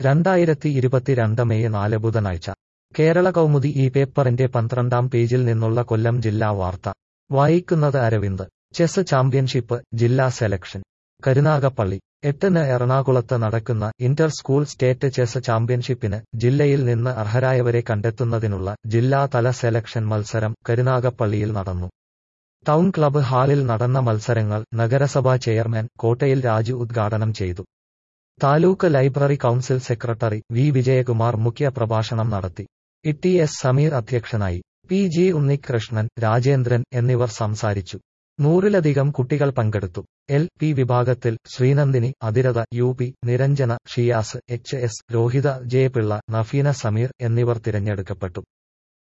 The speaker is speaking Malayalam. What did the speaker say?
രണ്ടായിരത്തി ഇരുപത്തിരണ്ട് മെയ് നാല് ബുധനാഴ്ച കേരള കൗമുദി ഈ പേപ്പറിന്റെ പന്ത്രണ്ടാം പേജിൽ നിന്നുള്ള കൊല്ലം ജില്ലാ വാർത്ത വായിക്കുന്നത് അരവിന്ദ് ചെസ് ചാമ്പ്യൻഷിപ്പ് ജില്ലാ സെലക്ഷൻ കരുനാഗപ്പള്ളി എട്ടിന് എറണാകുളത്ത് നടക്കുന്ന ഇന്റർ സ്കൂൾ സ്റ്റേറ്റ് ചെസ് ചാമ്പ്യൻഷിപ്പിന് ജില്ലയിൽ നിന്ന് അർഹരായവരെ കണ്ടെത്തുന്നതിനുള്ള ജില്ലാതല സെലക്ഷൻ മത്സരം കരുനാഗപ്പള്ളിയിൽ നടന്നു ടൗൺ ക്ലബ്ബ് ഹാളിൽ നടന്ന മത്സരങ്ങൾ നഗരസഭാ ചെയർമാൻ കോട്ടയിൽ രാജു ഉദ്ഘാടനം ചെയ്തു taluk library council secretary V Vijayakumar മുഖ്യ പ്രഭാഷണം നടത്തി ഇ എസ് സമീർ അധ്യക്ഷനായി പി ജി ഉണ്ണികൃഷ്ണൻ രാജേന്ദ്രൻ എന്നിവർ സംസാരിച്ചു നൂറിലധികം കുട്ടികൾ പങ്കെടുത്തു എൽ പി വിഭാഗത്തിൽ ശ്രീനന്ദിനി അതിരത U P Niranjana Shiyas H S Rohitha Jayapillai Nafeena Sameer എന്നിവർ തിരഞ്ഞെടുക്കപ്പെട്ടു